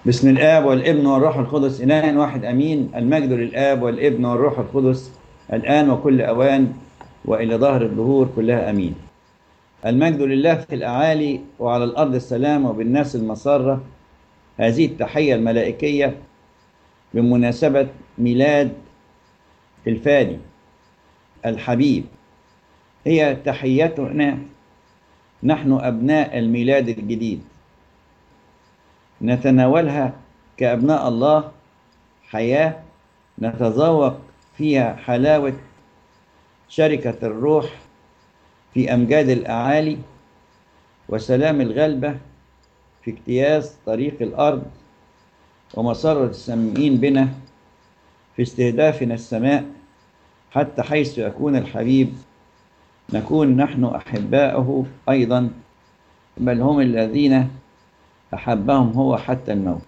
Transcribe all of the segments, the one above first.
بسم الآب والابن والروح القدس إله واحد أمين المجد للآب والابن والروح القدس الآن وكل أوان وإلى ظهر الظهور كلها أمين المجد لله في الأعالي وعلى الأرض السلام وبالناس المسرة هذه التحية الملائكية بمناسبة ميلاد الفادي الحبيب هي تحيتنا نحن أبناء الميلاد الجديد نتناولها كأبناء الله حياة نتذوق فيها حلاوة شركة الروح في أمجاد الأعالي وسلام الغلبة في اجتياز طريق الأرض ومسرة السامعين بنا في استهدافنا السماء حتى حيث يكون الحبيب نكون نحن أحباءه أيضا بل هم الذين أحبهم هو حتى الموت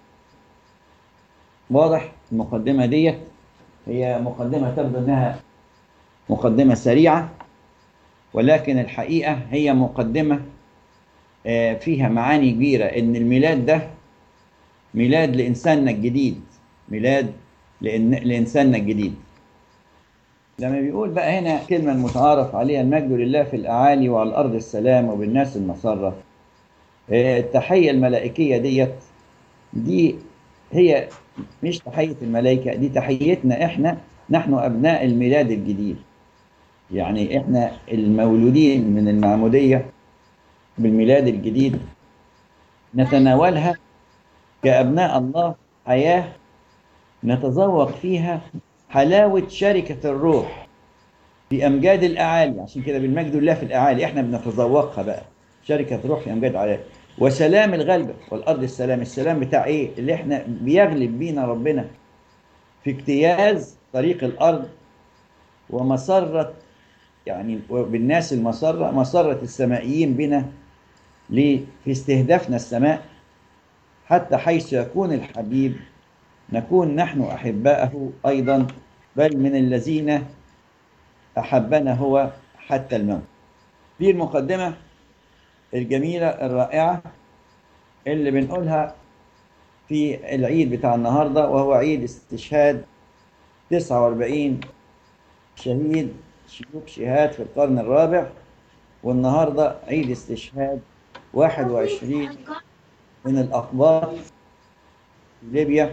واضح المقدمة ديت هي مقدمة تبدو أنها مقدمة سريعة ولكن الحقيقة هي مقدمة فيها معاني كبيرة إن الميلاد ده ميلاد لإنساننا الجديد ميلاد لإنساننا الجديد لما بيقول بقى هنا كلمة المتعارف عليها المجد لله في الأعالي وعلى الأرض السلام وبالناس المسرة التحية الملائكية ديت دي هي مش تحية الملائكة دي تحيتنا احنا نحن أبناء الميلاد الجديد يعني احنا المولودين من المعمودية بالميلاد الجديد نتناولها كأبناء الله حياة نتذوق فيها حلاوة شركة الروح في أمجاد الأعالي عشان كده بالمجد الله في الأعالي احنا بنتذوقها بقى شركة روح في أمجاد الأعالي وسلام الغلبة والأرض السلام السلام بتاع إيه اللي احنا بيغلب بينا ربنا في اجتياز طريق الأرض ومسرة يعني بالناس المسرة مسرة السمائيين بنا ليه في استهدافنا السماء حتى حيث يكون الحبيب نكون نحن أحباءه أيضا بل من الذين أحبنا هو حتى الموت دي المقدمة الجميلة الرائعة اللي بنقولها في العيد بتاع النهاردة وهو عيد استشهاد 49 شهيد شيوخ شهاد في القرن الرابع والنهاردة عيد استشهاد 21 من الأقباط في ليبيا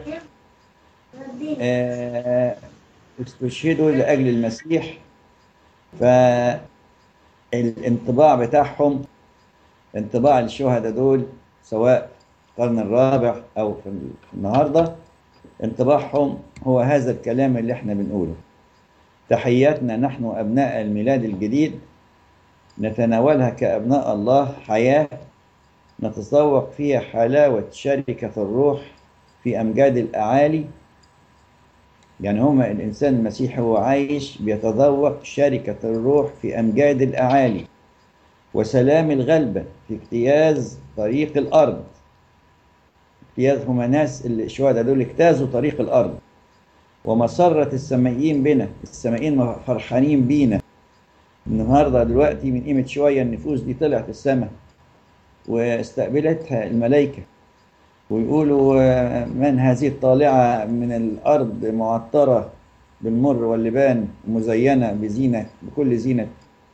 استشهدوا لأجل المسيح فالانطباع بتاعهم انطباع الشهداء دول سواء في القرن الرابع أو في النهاردة انطباعهم هو هذا الكلام اللي احنا بنقوله تحياتنا نحن أبناء الميلاد الجديد نتناولها كأبناء الله حياة نتذوق فيها حلاوة شركة الروح في أمجاد الأعالي يعني هما الإنسان المسيحي هو عايش بيتذوق شركة الروح في أمجاد الأعالي وسلام الغلبة في اجتياز طريق الأرض اجتياز هما ناس الشهداء دول اجتازوا طريق الأرض ومسرة السمائيين بنا السمائيين فرحانين بينا النهاردة دلوقتي من قيمة شوية النفوس دي طلعت السماء واستقبلتها الملائكة ويقولوا من هذه الطالعة من الأرض معطرة بالمر واللبان مزينة بزينة بكل زينة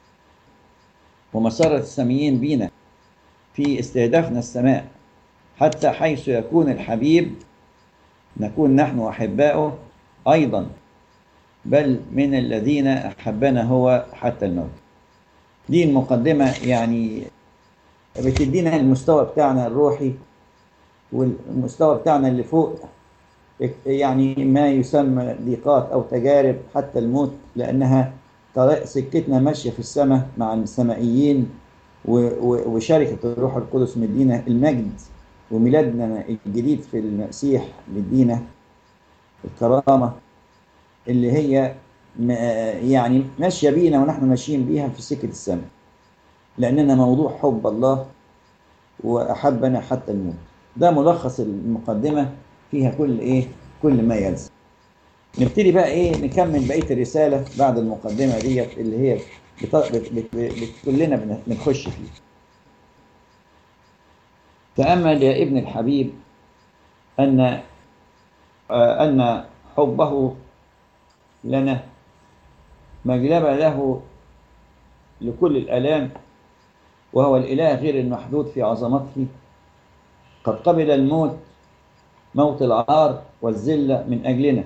ومسرة السميين بينا في استهدافنا السماء حتى حيث يكون الحبيب نكون نحن أحباؤه أيضا بل من الذين أحبنا هو حتى الموت دي المقدمة يعني بتدينا المستوى بتاعنا الروحي والمستوى بتاعنا اللي فوق يعني ما يسمى ضيقات أو تجارب حتى الموت لأنها طريق سكتنا ماشية في السماء مع السمائيين وشركة الروح القدس مدينا المجد وميلادنا الجديد في المسيح مدينا الكرامة اللي هي يعني ماشية بينا ونحن ماشيين بيها في سكة السماء لأننا موضوع حب الله وأحبنا حتى الموت ده ملخص المقدمة فيها كل إيه كل ما يلزم نبتدي بقى إيه نكمل بقية الرسالة بعد المقدمة ديت اللي هي بت... بت... بت... بت... كلنا بنخش فيه تأمل يا ابن الحبيب أن آه، أن حبه لنا مجلبة له لكل الآلام وهو الإله غير المحدود في عظمته قد قبل الموت موت العار والذلة من أجلنا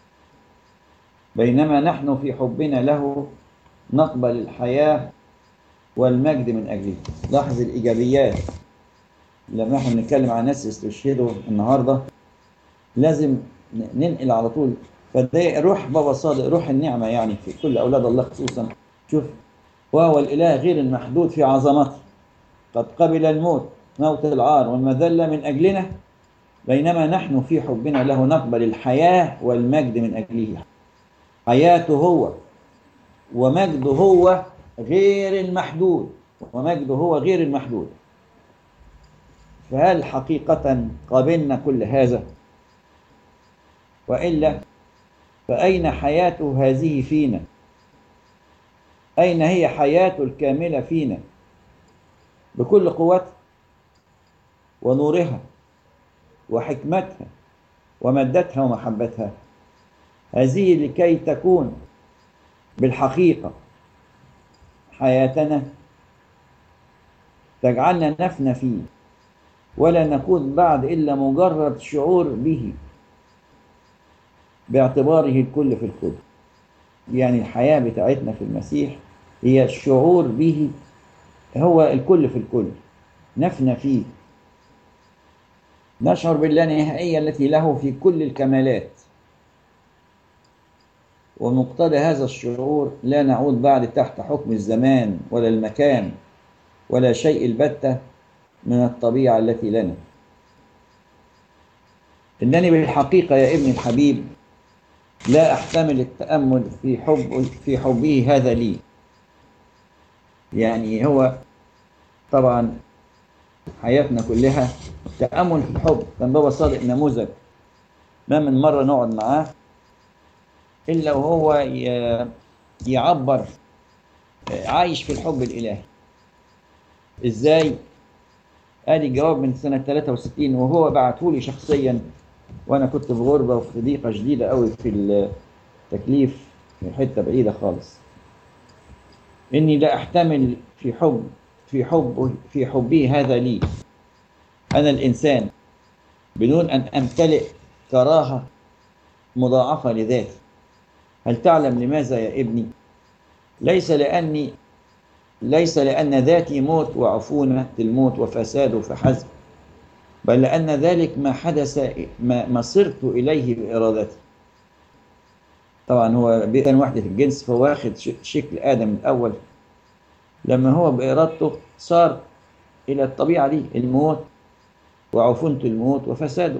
بينما نحن في حبنا له نقبل الحياة والمجد من أجله لاحظ الإيجابيات لما احنا بنتكلم عن ناس استشهدوا النهاردة لازم ننقل على طول فده روح بابا صادق روح النعمة يعني في كل أولاد الله خصوصا شوف وهو الإله غير المحدود في عظمته قد قبل الموت موت العار والمذلة من أجلنا بينما نحن في حبنا له نقبل الحياة والمجد من أجله حياته هو ومجده هو غير المحدود ومجده هو غير المحدود فهل حقيقة قابلنا كل هذا وإلا فأين حياته هذه فينا أين هي حياته الكاملة فينا بكل قوتها ونورها وحكمتها ومدتها ومحبتها هذه لكي تكون بالحقيقة حياتنا تجعلنا نفنى فيه ولا نكون بعد إلا مجرد شعور به باعتباره الكل في الكل يعني الحياة بتاعتنا في المسيح هي الشعور به هو الكل في الكل نفنى فيه نشعر باللانهائية التي له في كل الكمالات ومقتضى هذا الشعور لا نعود بعد تحت حكم الزمان ولا المكان ولا شيء البتة من الطبيعة التي لنا إنني بالحقيقة يا ابني الحبيب لا أحتمل التأمل في حب في حبه هذا لي يعني هو طبعا حياتنا كلها تأمل في الحب كان بابا صادق نموذج ما من مرة نقعد معاه إلا وهو يعبر عايش في الحب الإلهي إزاي؟ قال الجواب من سنة 63 وهو بعته لي شخصيا وأنا كنت في غربة وفي ضيقة شديدة قوي في التكليف في حتة بعيدة خالص إني لا أحتمل في حب في حب في حبي هذا لي أنا الإنسان بدون أن أمتلئ كراهة مضاعفة لذاتي هل تعلم لماذا يا ابني ليس لأني ليس لأن ذاتي موت وعفونة الموت وفساده فحسب بل لأن ذلك ما حدث ما, ما صرت إليه بإرادتي طبعا هو كان وحدة الجنس فهو واخد شكل آدم الأول لما هو بإرادته صار إلى الطبيعة دي الموت وعفونة الموت وفساده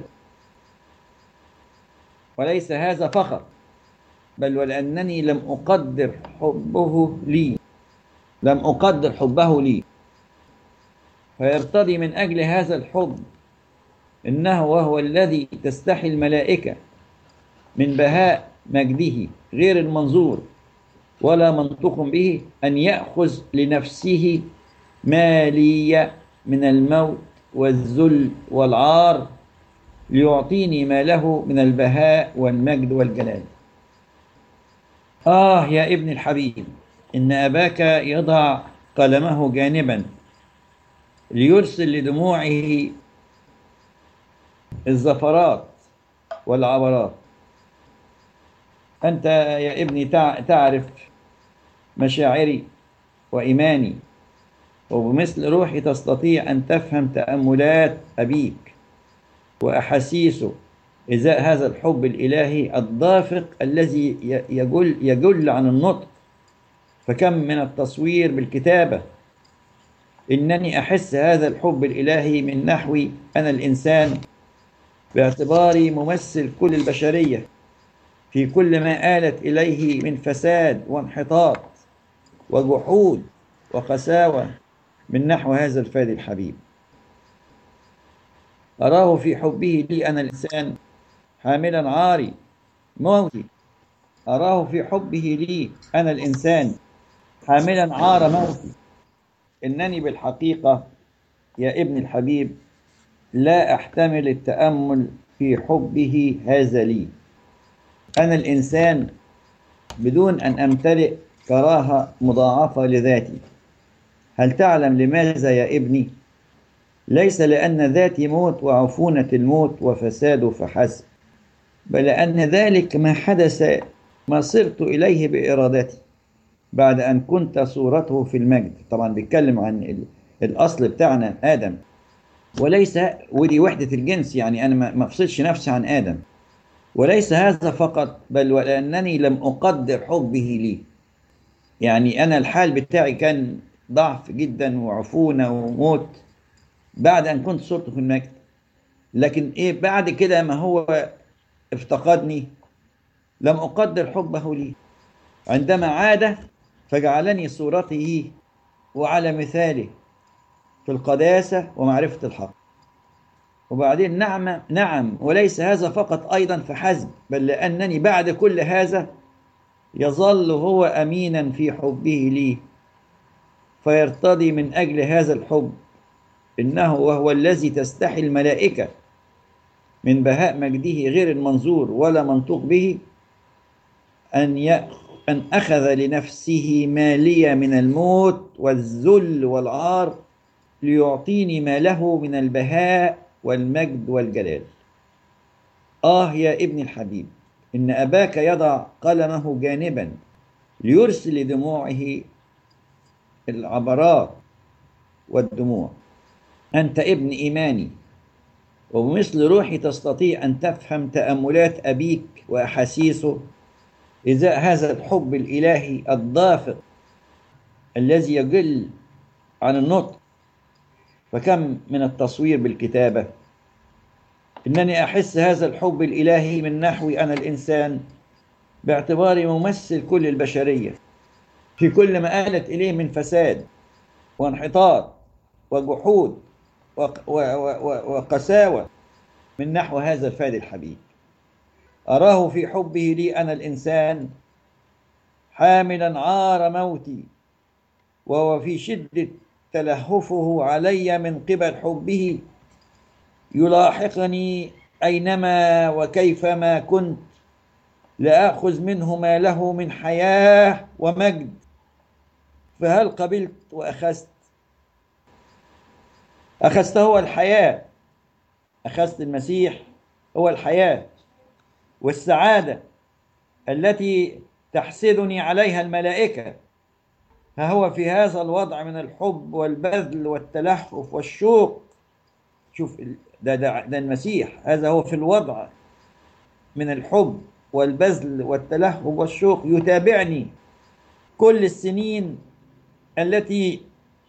وليس هذا فقط بل ولأنني لم أقدر حبه لي لم أقدر حبه لي فيرتضي من أجل هذا الحب إنه وهو الذي تستحي الملائكة من بهاء مجده غير المنظور ولا منطق به أن يأخذ لنفسه ما لي من الموت والذل والعار ليعطيني ما له من البهاء والمجد والجلال آه يا ابن الحبيب إن أباك يضع قلمه جانبا ليرسل لدموعه الزفرات والعبرات أنت يا ابني تعرف مشاعري وإيماني وبمثل روحي تستطيع أن تفهم تأملات أبيك وأحاسيسه إزاء هذا الحب الإلهي الدافق الذي يجل, يجل عن النطق فكم من التصوير بالكتابة إنني أحس هذا الحب الإلهي من نحوي أنا الإنسان باعتباري ممثل كل البشرية في كل ما آلت إليه من فساد وانحطاط وجحود وقساوة من نحو هذا الفادي الحبيب أراه في حبه لي أنا الإنسان حاملا عاري موتي أراه في حبه لي أنا الإنسان حاملا عار موتي إنني بالحقيقة يا ابن الحبيب لا أحتمل التأمل في حبه هذا لي أنا الإنسان بدون أن أمتلئ كراهة مضاعفة لذاتي هل تعلم لماذا يا ابني ليس لأن ذاتي موت وعفونة الموت وفساده فحسب بل أن ذلك ما حدث ما صرت إليه بإرادتي بعد أن كنت صورته في المجد طبعا بيتكلم عن الأصل بتاعنا آدم وليس ودي وحدة الجنس يعني أنا ما أفصلش نفسي عن آدم وليس هذا فقط بل ولأنني لم أقدر حبه لي يعني أنا الحال بتاعي كان ضعف جدا وعفونة وموت بعد أن كنت صورته في المجد لكن إيه بعد كده ما هو افتقدني لم أقدر حبه لي عندما عاد فجعلني صورته وعلى مثاله في القداسة ومعرفة الحق وبعدين نعم نعم وليس هذا فقط أيضا فحسب بل لأنني بعد كل هذا يظل هو أمينا في حبه لي فيرتضي من أجل هذا الحب إنه وهو الذي تستحي الملائكة من بهاء مجده غير المنظور ولا منطوق به أن أن أخذ لنفسه ما لي من الموت والذل والعار ليعطيني ما له من البهاء والمجد والجلال آه يا ابن الحبيب إن أباك يضع قلمه جانبا ليرسل لدموعه العبرات والدموع أنت ابن إيماني وبمثل روحي تستطيع أن تفهم تأملات أبيك وأحاسيسه إذا هذا الحب الإلهي الضافق الذي يقل عن النطق فكم من التصوير بالكتابة إنني أحس هذا الحب الإلهي من نحوي أنا الإنسان باعتباري ممثل كل البشرية في كل ما آلت إليه من فساد وانحطاط وجحود وقساوة من نحو هذا الفادي الحبيب أراه في حبه لي أنا الإنسان حاملا عار موتي وهو في شدة تلهفه علي من قبل حبه يلاحقني أينما وكيفما كنت لآخذ منه ما له من حياة ومجد فهل قبلت وأخذت أخذت هو الحياة أخذت المسيح هو الحياة والسعادة التي تحسدني عليها الملائكة ها هو في هذا الوضع من الحب والبذل والتلهف والشوق شوف ده, ده, ده المسيح هذا هو في الوضع من الحب والبذل والتلهف والشوق يتابعني كل السنين التي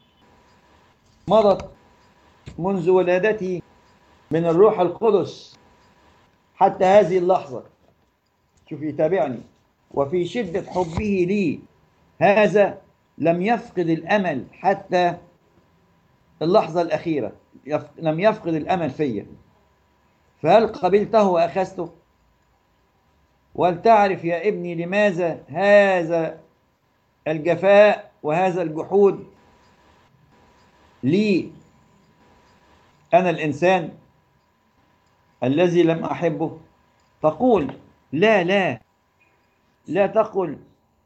مضت منذ ولادتي من الروح القدس حتى هذه اللحظة شوف يتابعني وفي شدة حبه لي هذا لم يفقد الأمل حتى اللحظة الأخيرة يف... لم يفقد الأمل فيا فهل قبلته وأخذته ولتعرف يا ابني لماذا هذا الجفاء وهذا الجحود لي أنا الإنسان الذي لم أحبه تقول لا لا لا تقل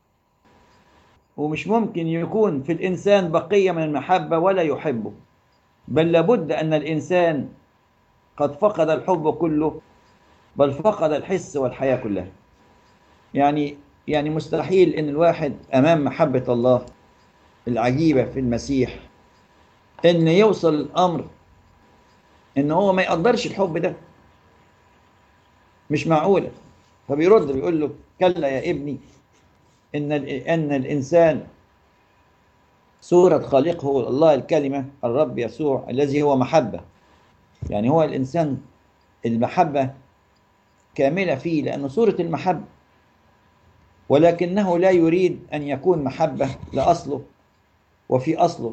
ومش ممكن يكون في الإنسان بقية من المحبة ولا يحبه بل لابد أن الإنسان قد فقد الحب كله بل فقد الحس والحياة كلها يعني يعني مستحيل أن الواحد أمام محبة الله العجيبة في المسيح أن يوصل الأمر أن هو ما يقدرش الحب ده مش معقولة فبيرد بيقول له كلا يا ابني إن أن الإنسان صورة خالقه الله الكلمة الرب يسوع الذي هو محبة يعني هو الإنسان المحبة كاملة فيه لأنه صورة المحبة ولكنه لا يريد أن يكون محبة لأصله وفي أصله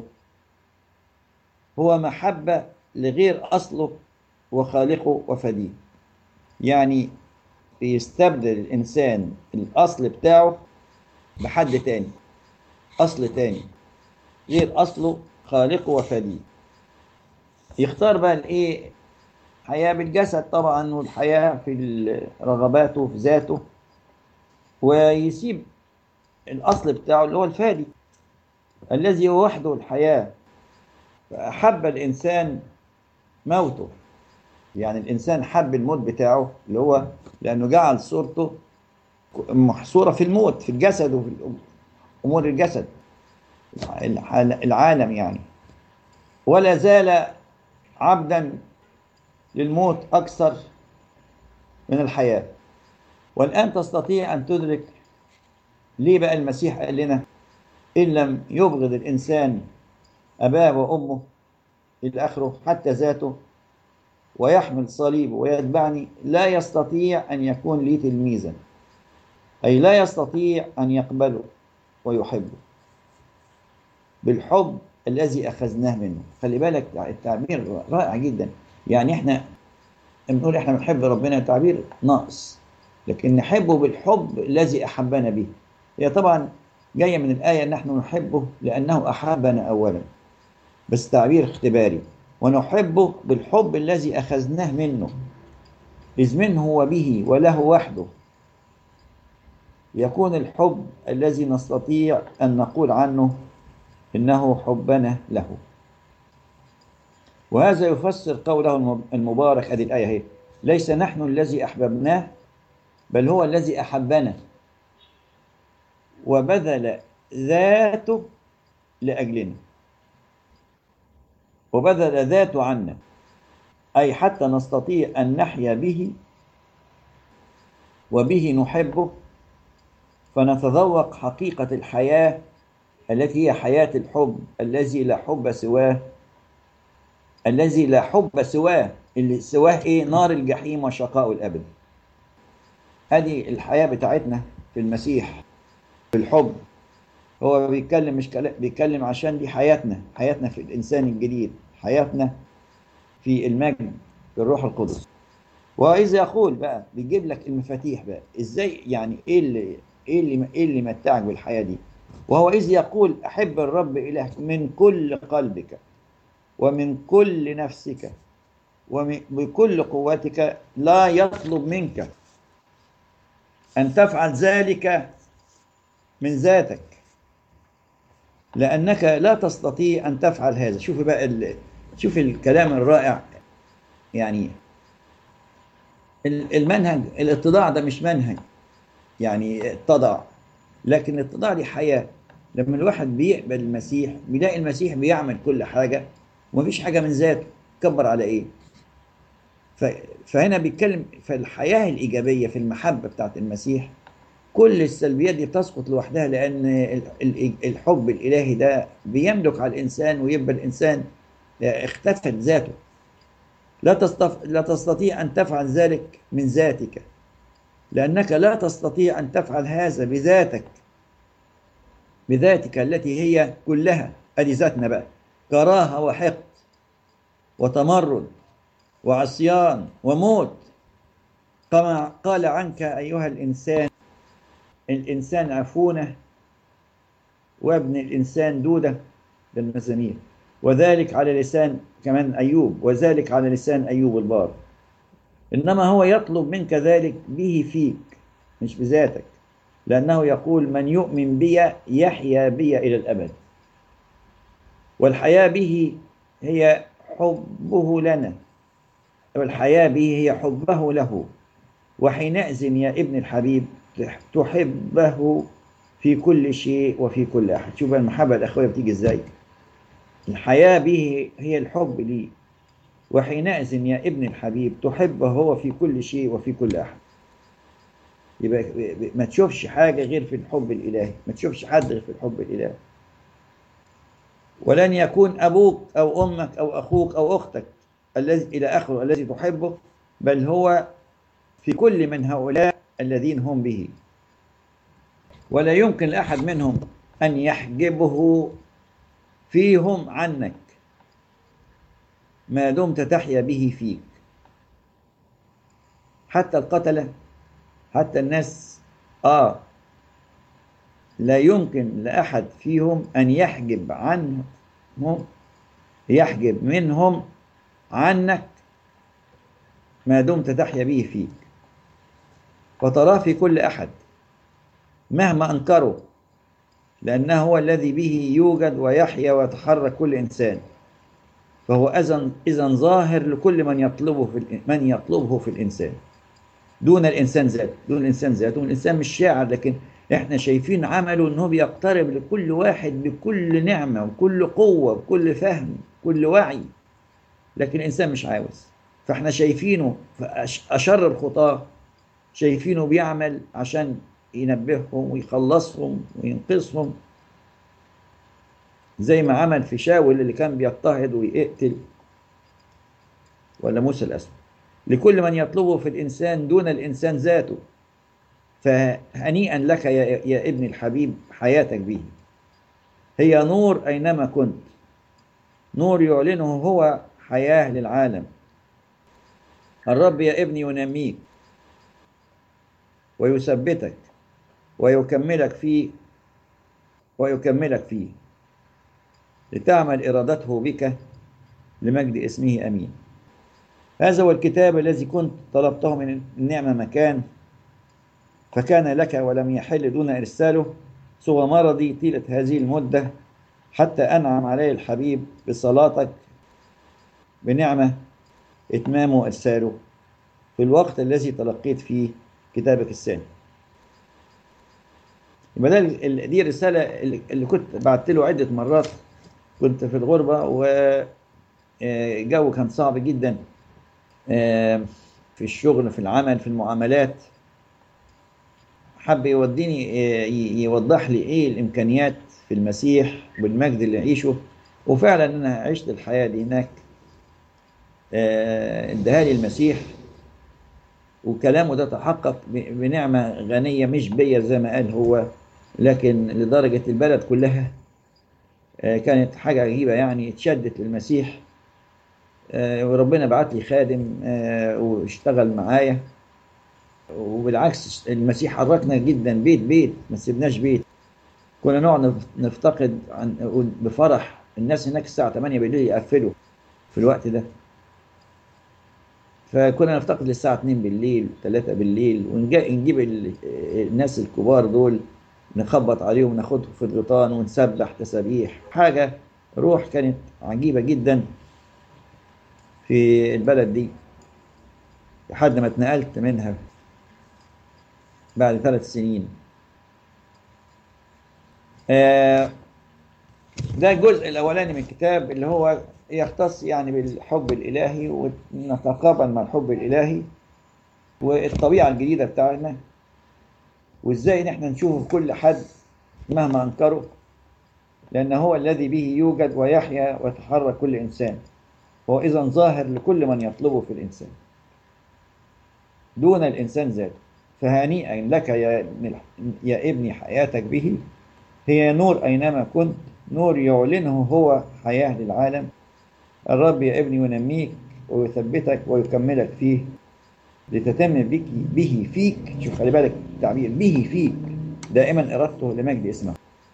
هو محبة لغير أصله وخالقه وفديه يعني يستبدل الإنسان الأصل بتاعه بحد تاني أصل تاني غير أصله خالقه وفديه يختار بقى الإيه حياة بالجسد طبعا والحياة في رغباته في ذاته ويسيب الأصل بتاعه اللي هو الفادي الذي هو وحده الحياة فأحب الإنسان موته يعني الإنسان حب الموت بتاعه اللي هو لأنه جعل صورته محصورة في الموت في الجسد وفي أمور الجسد العالم يعني ولا زال عبدا للموت أكثر من الحياة والآن تستطيع أن تدرك ليه بقى المسيح قال لنا إن لم يبغض الإنسان أباه وأمه إلى آخره حتى ذاته ويحمل صليبه ويتبعني لا يستطيع أن يكون لي تلميذا أي لا يستطيع أن يقبله ويحبه بالحب الذي أخذناه منه خلي بالك التعبير رائع جدا يعني احنا بنقول احنا بنحب ربنا تعبير ناقص لكن نحبه بالحب الذي أحبنا به هي طبعا جاية من الآية نحن نحبه لأنه أحبنا أولا بس تعبير اختباري ونحبه بالحب الذي أخذناه منه إذ منه وبه وله وحده يكون الحب الذي نستطيع أن نقول عنه إنه حبنا له وهذا يفسر قوله المبارك هذه الآية هي ليس نحن الذي أحببناه بل هو الذي أحبنا وبذل ذاته لأجلنا وبذل ذاته عنا أي حتى نستطيع أن نحيا به وبه نحبه فنتذوق حقيقة الحياة التي هي حياة الحب الذي لا حب سواه الذي لا حب سواه اللي سواه ايه نار الجحيم وشقاء الابد هذه الحياة بتاعتنا في المسيح في الحب هو بيتكلم مش كلام بيتكلم عشان دي حياتنا حياتنا في الانسان الجديد حياتنا في المجد في الروح القدس واذا يقول بقى بيجيب لك المفاتيح بقى ازاي يعني ايه اللي ايه اللي ايه اللي متعك بالحياه دي وهو اذ يقول احب الرب الهك من كل قلبك ومن كل نفسك وبكل قوتك لا يطلب منك ان تفعل ذلك من ذاتك لانك لا تستطيع ان تفعل هذا شوف بقى ال... شوف الكلام الرائع يعني المنهج الاتضاع ده مش منهج يعني اتضع لكن الاتضاع دي حياة لما الواحد بيقبل المسيح بيلاقي المسيح بيعمل كل حاجة ومفيش حاجة من ذاته كبر على ايه ف... فهنا بيتكلم في الحياة الإيجابية في المحبة بتاعت المسيح كل السلبيات دي بتسقط لوحدها لأن الحب الإلهي ده بيملك على الإنسان ويبقى الإنسان اختفت ذاته لا, تستف... لا تستطيع أن تفعل ذلك من ذاتك لأنك لا تستطيع أن تفعل هذا بذاتك بذاتك التي هي كلها أدي ذاتنا بقى كراهة وحقد وتمرد وعصيان وموت كما قال عنك أيها الإنسان الإنسان عفونة وابن الإنسان دودة بالمزامير وذلك على لسان كمان أيوب وذلك على لسان أيوب البار إنما هو يطلب منك ذلك به فيك مش بذاتك لأنه يقول من يؤمن بي يحيا بي إلى الأبد والحياة به هي حبه لنا والحياة به هي حبه له وحينئذ يا ابن الحبيب تحبه في كل شيء وفي كل أحد شوف المحبة الأخوية بتيجي إزاي الحياة به هي الحب لي وحينئذ يا ابن الحبيب تحبه هو في كل شيء وفي كل أحد يبقى ما تشوفش حاجة غير في الحب الإلهي ما تشوفش حد غير في الحب الإلهي ولن يكون أبوك أو أمك أو أخوك أو أختك الذي إلى آخره الذي تحبه بل هو في كل من هؤلاء الذين هم به ولا يمكن لأحد منهم أن يحجبه فيهم عنك ما دمت تحيا به فيك حتى القتلة حتى الناس آه لا يمكن لأحد فيهم أن يحجب عنهم يحجب منهم عنك ما دمت تحيا به فيك فتراه في كل أحد مهما أنكره لأنه هو الذي به يوجد ويحيا ويتحرك كل إنسان فهو إذن إذا ظاهر لكل من يطلبه في من يطلبه في الإنسان دون الإنسان ذاته دون الإنسان ذاته الإنسان مش شاعر لكن إحنا شايفين عمله إن هو بيقترب لكل واحد بكل نعمة وكل قوة وكل فهم كل وعي لكن الإنسان مش عاوز فإحنا شايفينه أشر الخطاة شايفينه بيعمل عشان ينبههم ويخلصهم وينقذهم زي ما عمل في شاول اللي كان بيضطهد ويقتل ولا موسى الأسود لكل من يطلبه في الإنسان دون الإنسان ذاته فهنيئا لك يا, يا ابن الحبيب حياتك به هي نور أينما كنت نور يعلنه هو حياة للعالم الرب يا ابني ينميك ويثبتك ويكملك فيه ويكملك فيه لتعمل إرادته بك لمجد اسمه أمين هذا هو الكتاب الذي كنت طلبته من النعمة مكان فكان لك ولم يحل دون إرساله سوى مرضي طيلة هذه المدة حتى أنعم علي الحبيب بصلاتك بنعمة إتمام وإرساله في الوقت الذي تلقيت فيه كتابك الثاني يبقى ده دي الرسالة اللي كنت بعت له عدة مرات كنت في الغربة وجو كان صعب جدا في الشغل في العمل في المعاملات حب يوديني يوضح لي ايه الامكانيات في المسيح والمجد اللي اعيشه وفعلا انا عشت الحياه دي هناك اداها لي المسيح وكلامه ده تحقق بنعمه غنيه مش بيا زي ما قال هو لكن لدرجه البلد كلها كانت حاجه عجيبه يعني اتشدت للمسيح وربنا بعت لي خادم واشتغل معايا وبالعكس المسيح حركنا جدا بيت بيت ما سيبناش بيت كنا نقعد نفتقد عن بفرح الناس هناك الساعة 8 بالليل يقفلوا في الوقت ده فكنا نفتقد للساعة 2 بالليل 3 بالليل ونجيب الناس الكبار دول نخبط عليهم وناخدهم في الغيطان ونسبح تسابيح حاجة روح كانت عجيبة جدا في البلد دي لحد ما اتنقلت منها بعد ثلاث سنين آه ده الجزء الأولاني من الكتاب اللي هو يختص يعني بالحب الإلهي ونتقابل مع الحب الإلهي والطبيعة الجديدة بتاعتنا وإزاي نحن نشوف كل حد مهما أنكره لأن هو الذي به يوجد ويحيا ويتحرك كل إنسان هو إذا ظاهر لكل من يطلبه في الإنسان دون الإنسان ذاته فهنيئا لك يا ابن يا ابني حياتك به هي نور أينما كنت نور يعلنه هو حياة للعالم الرب يا ابني ينميك ويثبتك ويكملك فيه لتتم بك به فيك شوف خلي بالك التعبير به فيك دائما إرادته لمجد اسمه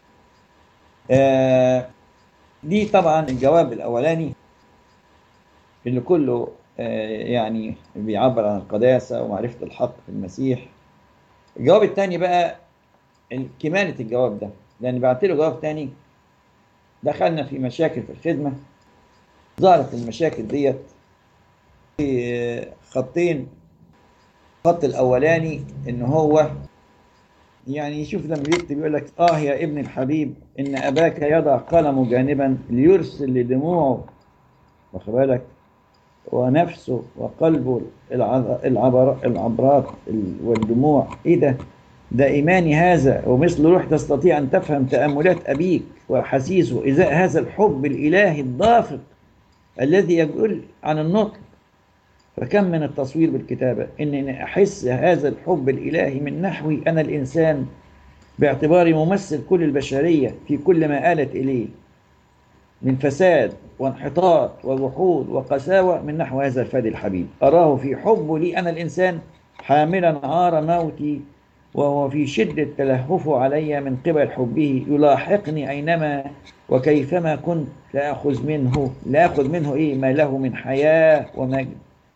آه دي طبعا الجواب الأولاني اللي كله يعني بيعبر عن القداسة ومعرفة الحق في المسيح الجواب الثاني بقى كمالة الجواب ده لأن بعت له جواب تاني دخلنا في مشاكل في الخدمة ظهرت المشاكل ديت في خطين الخط الأولاني إن هو يعني شوف لما بيكتب يقول لك آه يا ابن الحبيب إن أباك يضع قلمه جانبا ليرسل لدموعه واخد بالك ونفسه وقلبه العبر العبرات والدموع ايه ده ده ايماني هذا ومثل روح تستطيع ان تفهم تاملات ابيك واحاسيسه ازاء هذا الحب الالهي الضافق الذي يقول عن النطق فكم من التصوير بالكتابه انني احس هذا الحب الالهي من نحوي انا الانسان باعتباري ممثل كل البشريه في كل ما آلت اليه من فساد وانحطاط وجحود وقساوة من نحو هذا الفادي الحبيب أراه في حبه لي أنا الإنسان حاملا عار موتي وهو في شدة تلهفه علي من قبل حبه يلاحقني أينما وكيفما كنت لأخذ منه لأخذ منه إيه ما له من حياة ومجد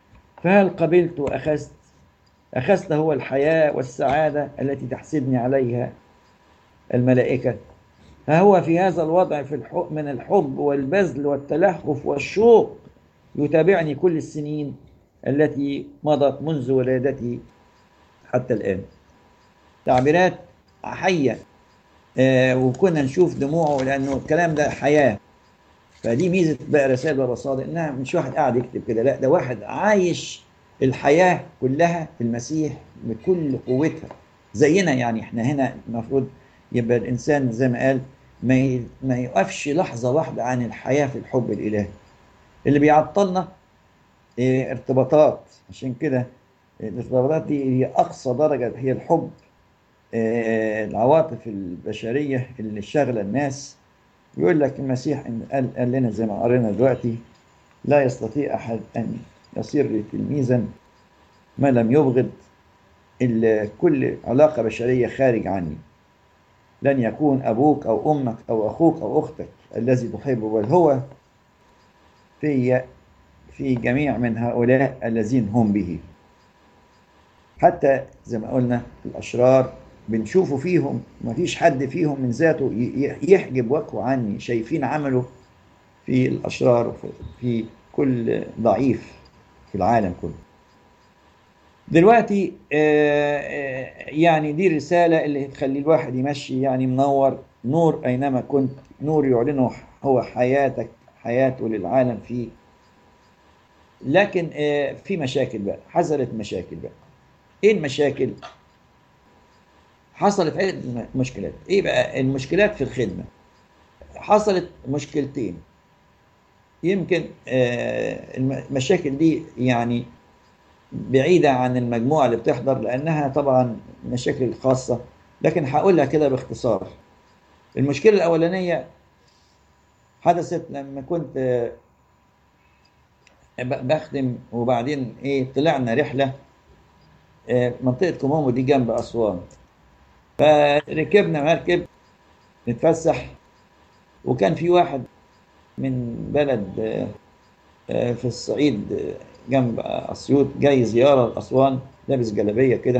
فهل قبلت وأخذت أخذت هو الحياة والسعادة التي تحسدني عليها الملائكة ها هو في هذا الوضع في الحب من الحب والبذل والتلهف والشوق يتابعني كل السنين التي مضت منذ ولادتي حتى الآن تعبيرات حية آه وكنا نشوف دموعه لأنه الكلام ده حياة فدي ميزة بقى رسائل بابا صادق إنها مش واحد قاعد يكتب كده لا ده واحد عايش الحياة كلها في المسيح بكل قوتها زينا يعني احنا هنا المفروض يبقى الإنسان زي ما قال ما ما يقفش لحظة واحدة عن الحياة في الحب الإلهي اللي بيعطلنا اه ارتباطات عشان كده الارتباطات دي هي أقصى درجة هي الحب اه العواطف البشرية اللي شاغلة الناس يقول لك المسيح قال, قال لنا زي ما قرينا دلوقتي لا يستطيع أحد أن يصير لي تلميذا ما لم يبغض إلا كل علاقة بشرية خارج عني لن يكون أبوك أو أمك أو أخوك أو أختك الذي تحبه بل هو في في جميع من هؤلاء الذين هم به حتى زي ما قلنا الأشرار بنشوفه فيهم ما فيش حد فيهم من ذاته يحجب وجهه عني شايفين عمله في الأشرار في كل ضعيف في العالم كله دلوقتي يعني دي رسالة اللي تخلي الواحد يمشي يعني منور نور أينما كنت نور يعلنه هو حياتك حياته للعالم فيه لكن في مشاكل بقى حصلت مشاكل بقى ايه المشاكل حصلت عدة مشكلات ايه بقى المشكلات في الخدمة حصلت مشكلتين يمكن المشاكل دي يعني بعيدة عن المجموعة اللي بتحضر لأنها طبعا مشاكل خاصة لكن هقولها كده باختصار المشكلة الأولانية حدثت لما كنت بخدم وبعدين ايه طلعنا رحلة منطقة كومومو دي جنب أسوان فركبنا مركب نتفسح وكان في واحد من بلد في الصعيد جنب أسيوط جاي زيارة لأسوان لابس جلابية كده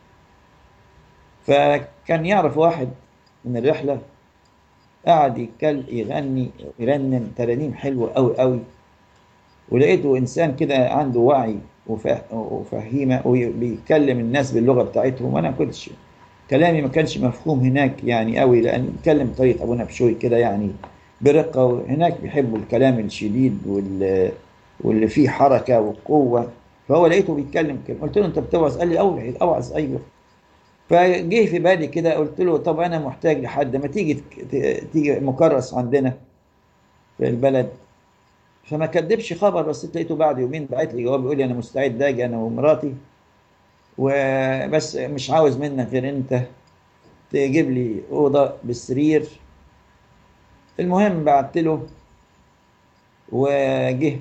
فكان يعرف واحد من الرحلة قعد يتكل يغني يرنم ترانيم حلوة أوي أوي ولقيته إنسان كده عنده وعي وفهيمة وبيكلم الناس باللغة بتاعتهم وأنا ما كنتش كلامي ما كانش مفهوم هناك يعني قوي لأن بيتكلم بطريقة أبونا بشوي كده يعني برقة وهناك بيحبوا الكلام الشديد وال واللي فيه حركة وقوة فهو لقيته بيتكلم كده قلت له أنت بتوعظ قال لي أوعظ أوعظ أيوه فجه في بالي كده قلت له طب أنا محتاج لحد ما تيجي تيجي مكرس عندنا في البلد فما كدبش خبر بس لقيته بعد يومين بعت لي جواب بيقول لي انا مستعد اجي انا ومراتي وبس مش عاوز منك غير انت تجيب لي اوضه بالسرير المهم بعت له وجه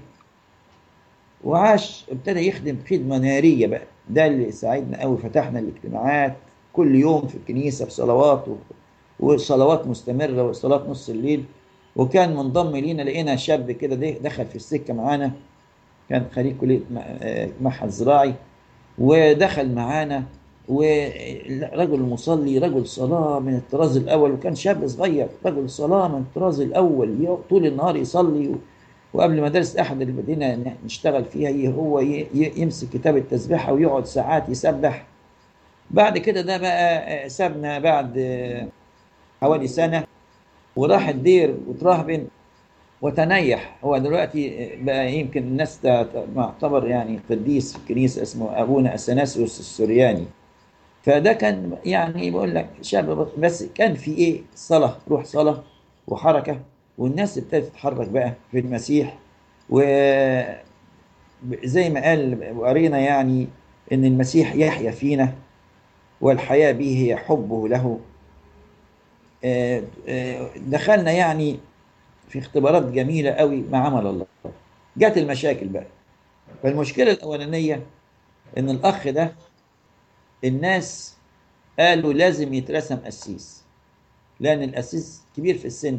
وعاش ابتدى يخدم خدمه ناريه بقى ده اللي ساعدنا قوي فتحنا الاجتماعات كل يوم في الكنيسه بصلوات وصلوات مستمره وصلاه نص الليل وكان منضم لينا لقينا شاب كده دخل في السكه معانا كان خريج كليه معهد زراعي ودخل معانا ورجل مصلي رجل صلاه من الطراز الاول وكان شاب صغير رجل صلاه من الطراز الاول طول النهار يصلي وقبل مدارس احد اللي بدينا نشتغل فيها هو يمسك كتاب التسبيحه ويقعد ساعات يسبح بعد كده ده بقى سابنا بعد حوالي سنه وراح الدير وتراهبن وتنيح هو دلوقتي بقى يمكن الناس معتبر يعني قديس في الكنيسه اسمه ابونا اثناسيوس السورياني فده كان يعني بقول لك شاب بس كان في ايه صلاه روح صلاه وحركه والناس ابتدت تتحرك بقى في المسيح وزي ما قال وقرينا يعني ان المسيح يحيا فينا والحياه به هي حبه له دخلنا يعني في اختبارات جميله قوي مع عمل الله جت المشاكل بقى فالمشكله الاولانيه ان الاخ ده الناس قالوا لازم يترسم قسيس لان القسيس كبير في السن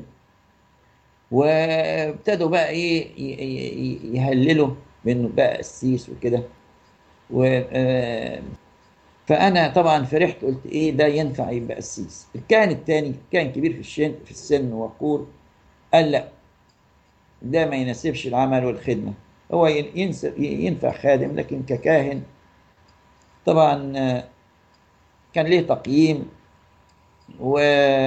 وابتدوا بقى ايه يهللوا بانه بقى قسيس وكده و آه، فانا طبعا فرحت قلت ايه ده ينفع يبقى قسيس الكاهن الثاني كان كبير في السن في السن وقور قال لا ده ما يناسبش العمل والخدمه هو ين- ينس- ينفع خادم لكن ككاهن طبعا آه، كان ليه تقييم و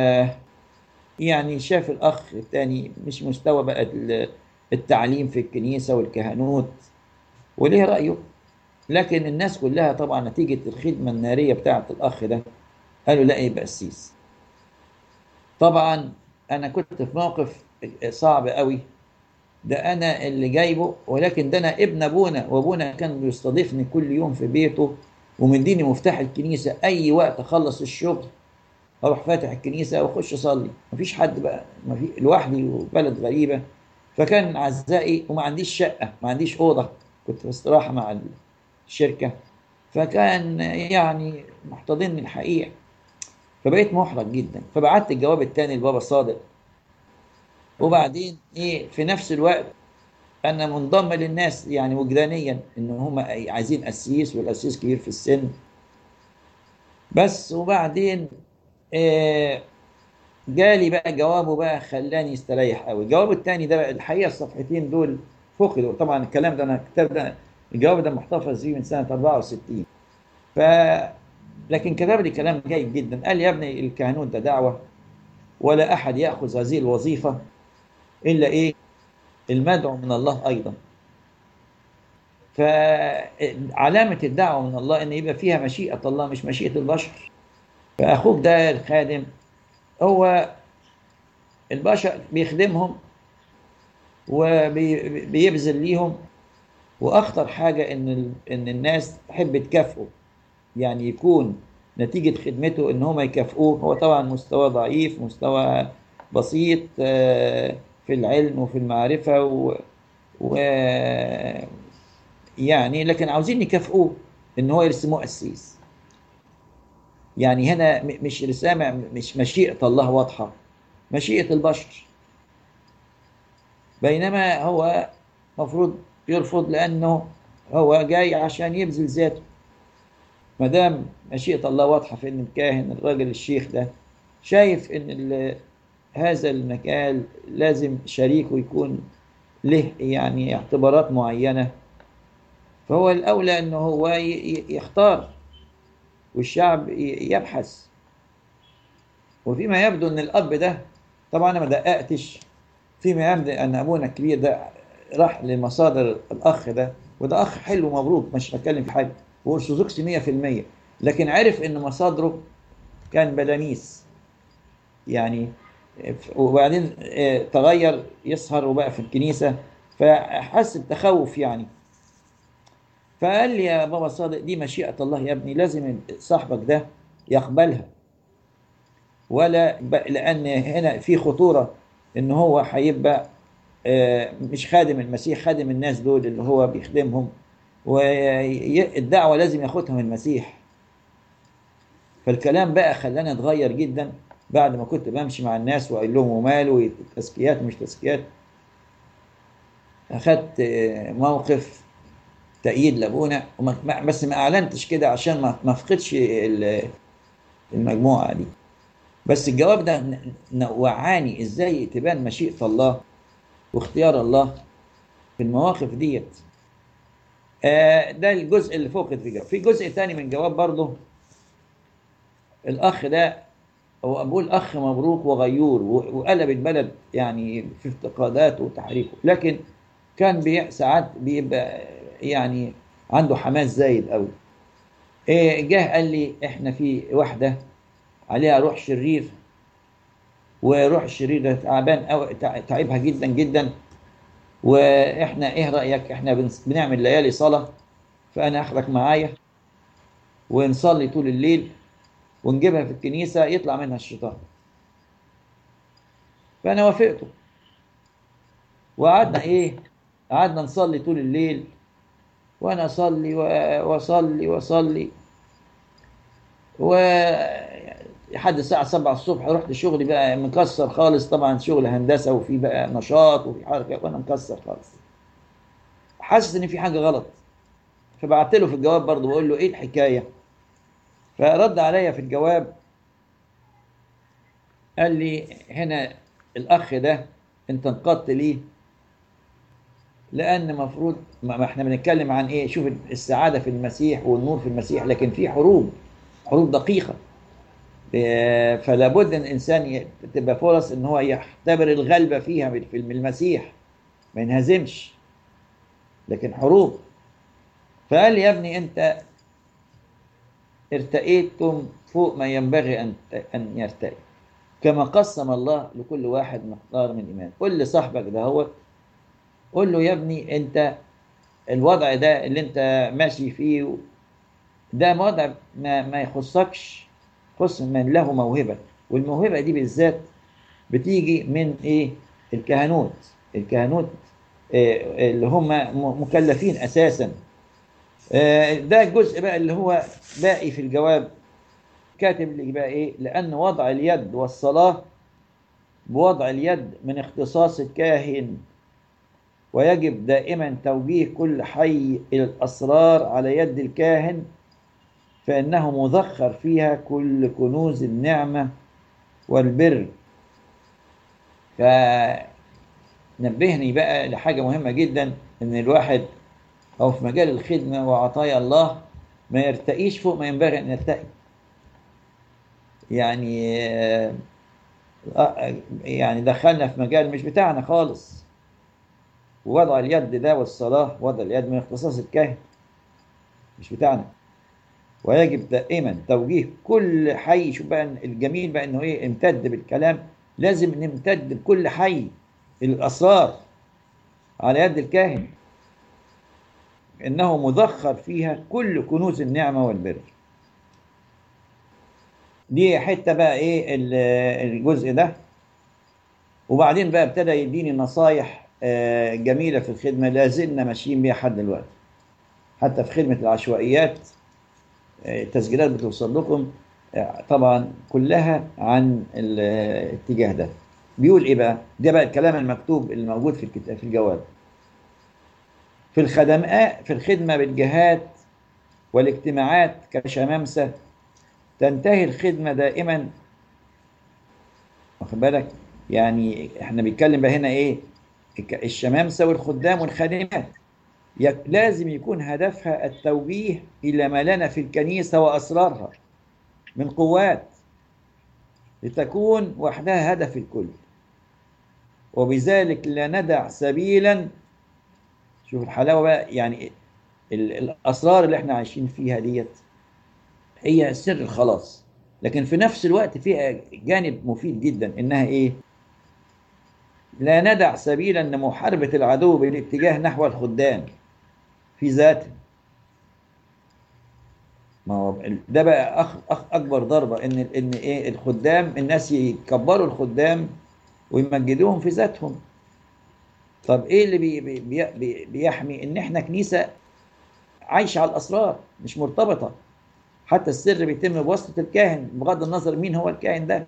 يعني شاف الأخ التاني مش مستوى بقى ال- التعليم في الكنيسة والكهنوت وليه رأيه لكن الناس كلها طبعا نتيجة الخدمة النارية بتاعة الأخ ده قالوا لا يبقى قسيس طبعا أنا كنت في موقف صعب قوي ده أنا اللي جايبه ولكن ده أنا ابن أبونا وأبونا كان بيستضيفني كل يوم في بيته ومديني مفتاح الكنيسة أي وقت أخلص الشغل اروح فاتح الكنيسه واخش اصلي مفيش حد بقى مفي لوحدي وبلد غريبه فكان عزائي وما عنديش شقه ما عنديش اوضه كنت في استراحه مع الشركه فكان يعني محتضنني الحقيقه فبقيت محرج جدا فبعت الجواب الثاني لبابا صادق وبعدين ايه في نفس الوقت انا منضم للناس يعني وجدانيا ان هم عايزين قسيس والقسيس كبير في السن بس وبعدين آه، جالي بقى جوابه بقى خلاني استريح قوي الجواب الثاني ده بقى الحقيقه الصفحتين دول فقدوا طبعا الكلام ده انا الكتاب ده الجواب ده محتفظ بيه من سنه 64 ف لكن كتب لي كلام جيد جدا قال لي يا ابني الكهنوت ده دعوه ولا احد ياخذ هذه الوظيفه الا ايه المدعو من الله ايضا فعلامه الدعوه من الله ان يبقى فيها مشيئه الله مش مشيئه البشر فاخوك ده الخادم هو البشر بيخدمهم وبيبذل ليهم واخطر حاجه ان ال- ان الناس تحب تكافئه يعني يكون نتيجه خدمته ان هم يكافئوه هو طبعا مستوى ضعيف مستوى بسيط آه، في العلم وفي المعرفه و, و يعني لكن عاوزين يكافئوه ان هو يرسموه قسيس يعني هنا م- مش رسامة مش مشيئة الله واضحة مشيئة البشر بينما هو مفروض يرفض لأنه هو جاي عشان يبذل ذاته ما دام مشيئة الله واضحة في إن الكاهن الراجل الشيخ ده شايف إن ال- هذا المكان لازم شريكه يكون له يعني اعتبارات معينة فهو الأولى إنه هو ي- ي- يختار والشعب ي- يبحث وفيما يبدو ان الاب ده طبعا انا ما دققتش فيما يبدو ان ابونا الكبير ده راح لمصادر الاخ ده وده اخ حلو مبروك مش بتكلم في حاجه وارثوذكسي 100% لكن عرف ان مصادره كان بلاميس يعني وبعدين آه، تغير يسهر وبقى في الكنيسه فحس بتخوف يعني فقال لي يا بابا صادق دي مشيئة الله يا ابني لازم صاحبك ده يقبلها ولا ب- لأن هنا في خطورة إن هو هيبقى آه، مش خادم المسيح خادم الناس دول اللي هو بيخدمهم والدعوة لازم ياخدها من المسيح فالكلام بقى خلاني اتغير جدا بعد ما كنت بمشي مع الناس واقول لهم وماله تزكيات مش تزكيات اخدت آه، موقف تأييد لابونا وما ما- بس ما اعلنتش كده عشان ما ما افقدش ال- المجموعه دي بس الجواب ده ن- ن- وعاني ازاي تبان مشيئه الله واختيار الله في المواقف ديت آه، ده الجزء اللي فقد في الجواب في جزء تاني من الجواب برضه الاخ ده هو بقول اخ مبروك وغيور و- وقلب البلد يعني في افتقاداته وتحريكه لكن كان بي ساعات بيبقى يعني عنده حماس زايد قوي إيه جه قال لي احنا في واحده عليها روح شرير وروح الشرير ده تعبان أو تعبها جدا جدا واحنا ايه رايك احنا بنس- بنعمل ليالي صلاه فانا اخدك معايا ونصلي طول الليل ونجيبها في الكنيسه يطلع منها الشيطان فانا وافقته وقعدنا ايه قعدنا نصلي طول الليل وانا اصلي و- واصلي واصلي و لحد الساعة 7 الصبح رحت شغلي بقى مكسر خالص طبعا شغل هندسة وفي بقى نشاط وفي حركة وانا مكسر خالص حاسس ان في حاجة غلط فبعت له في الجواب برضه بقول له ايه الحكايه فرد عليا في الجواب قال لي هنا الاخ ده انت انقضت ليه لان مفروض ما ما احنا بنتكلم عن ايه شوف السعاده في المسيح والنور في المسيح لكن في حروب حروب دقيقه إيه، فلا بد ان الانسان ي- تبقى فرص ان هو يختبر الغلبه فيها في المسيح ما ينهزمش لكن حروب فقال لي يا ابني انت ارتقيتم فوق ما ينبغي ان ان يرتقي كما قسم الله لكل واحد مقدار من ايمان قل لصاحبك ده هو قول له يا ابني انت الوضع ده اللي انت ماشي فيه ده وضع ما, ما يخصكش خص من له موهبه والموهبه دي بالذات بتيجي من ايه الكهنوت الكهنوت آه، اللي هم م- مكلفين اساسا آه، ده الجزء بقى اللي هو باقي في الجواب كاتب لي بقى ايه لان وضع اليد والصلاه بوضع اليد من اختصاص الكاهن ويجب دائما توجيه كل حي الى الاسرار على يد الكاهن فانه مذخر فيها كل كنوز النعمه والبر فنبهني بقى لحاجه مهمه جدا ان الواحد او في مجال الخدمه وعطايا الله ما يرتقيش فوق ما ينبغي ان يرتقي يعني آه، آه، يعني دخلنا في مجال مش بتاعنا خالص ووضع اليد ده والصلاة وضع اليد من اختصاص الكاهن مش بتاعنا ويجب دائما توجيه كل حي شوف بقى الجميل بقى انه ايه امتد بالكلام لازم نمتد بكل حي الاسرار على يد الكاهن انه مذخر فيها كل كنوز النعمه والبر دي حته بقى ايه ال- الجزء ده وبعدين بقى ابتدى يديني نصايح آه، جميله في الخدمه لا زلنا ماشيين بيها لحد دلوقتي حتى في خدمه العشوائيات آه، التسجيلات بتوصل لكم آه، طبعا كلها عن الاتجاه ده بيقول ايه بقى ده بقى الكلام المكتوب اللي موجود في الكتاب في الجواب في الخدماء في الخدمه بالجهات والاجتماعات كشمامسه تنتهي الخدمه دائما واخد بالك يعني احنا بنتكلم بقى هنا ايه الك- الشمامسه والخدام والخادمات يك- لازم يكون هدفها التوجيه الى ما لنا في الكنيسه واسرارها من قوات لتكون وحدها هدف الكل وبذلك لا ندع سبيلا شوف الحلاوه بقى يعني ال- الاسرار اللي احنا عايشين فيها ديت هي سر الخلاص لكن في نفس الوقت فيها جانب مفيد جدا انها ايه لا ندع سبيلا لمحاربة العدو بالاتجاه نحو الخدام في ذاته ما هو ده بقى أخ أخ أكبر ضربة إن إن إيه الخدام الناس يكبروا الخدام ويمجدوهم في ذاتهم طب إيه اللي بي بي بي بيحمي إن إحنا كنيسة عايشة على الأسرار مش مرتبطة حتى السر بيتم بواسطة الكاهن بغض النظر مين هو الكاهن ده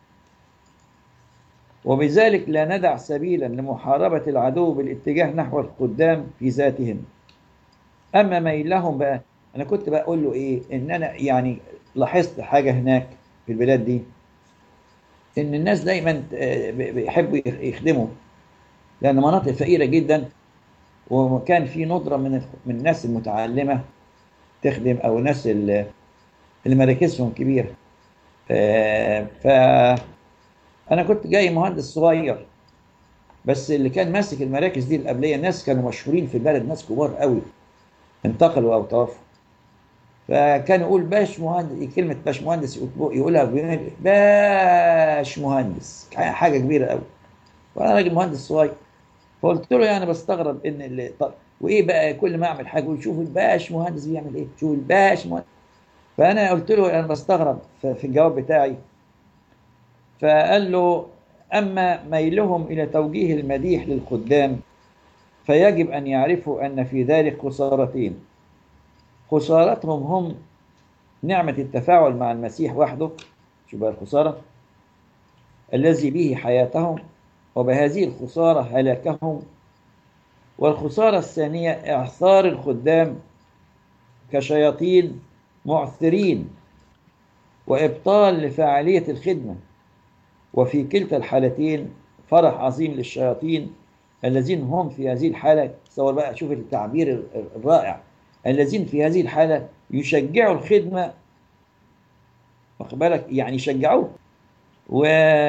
وبذلك لا ندع سبيلا لمحاربة العدو بالاتجاه نحو القدام في ذاتهم أما ميلهم بقى أنا كنت بقول له إيه إن أنا يعني لاحظت حاجة هناك في البلاد دي إن الناس دايما آه، بيحبوا يخدموا لأن مناطق فقيرة جدا وكان في ندرة من من الناس المتعلمة تخدم أو الناس اللي اللي مراكزهم كبيرة آه، ف انا كنت جاي مهندس صغير بس اللي كان ماسك المراكز دي القبليه ناس كانوا مشهورين في البلد ناس كبار قوي انتقلوا او توفوا فكان يقول باش مهندس كلمه باش مهندس يقولها بيقول باش مهندس حاجه كبيره قوي وانا راجل مهندس صغير فقلت له يعني بستغرب ان اللي طب وايه بقى كل ما اعمل حاجه يقول شوف الباش مهندس بيعمل ايه شوف الباش مهندس فانا قلت له انا بستغرب في الجواب بتاعي فقال له أما ميلهم إلى توجيه المديح للخدام فيجب أن يعرفوا أن في ذلك خسارتين خسارتهم هم نعمة التفاعل مع المسيح وحده شو بقى الخسارة الذي به حياتهم وبهذه الخسارة هلاكهم والخسارة الثانية إعثار الخدام كشياطين معثرين وإبطال لفاعلية الخدمة وفي كلتا الحالتين فرح عظيم للشياطين الذين هم في هذه الحالة تصور بقى شوف التعبير الرائع الذين في هذه الحالة يشجعوا الخدمة واخد بالك يعني يشجعوه و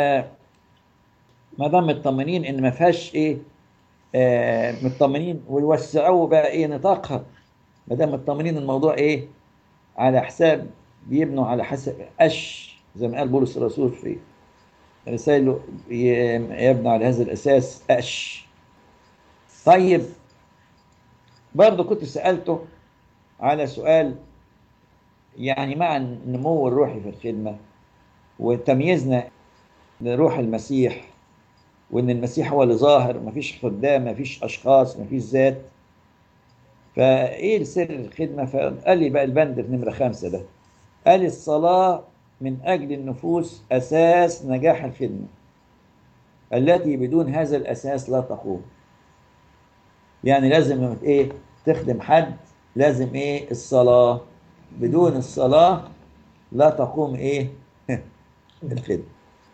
ما دام مطمنين ان ما فيهاش ايه آه مطمنين ويوسعوا بقى ايه نطاقها ما دام مطمنين الموضوع ايه على حساب بيبنوا على حسب اش زي ما قال بولس الرسول في رسائله يبنى على هذا الاساس اش طيب برضه كنت سالته على سؤال يعني مع النمو الروحي في الخدمه وتمييزنا لروح المسيح وان المسيح هو اللي ظاهر مفيش خدام مفيش اشخاص مفيش ذات فايه سر الخدمه فقال لي بقى البند في نمره خمسه ده قال الصلاه من اجل النفوس اساس نجاح الخدمه التي بدون هذا الاساس لا تقوم يعني لازم لما ايه تخدم حد لازم ايه الصلاه بدون الصلاه لا تقوم ايه الخدمه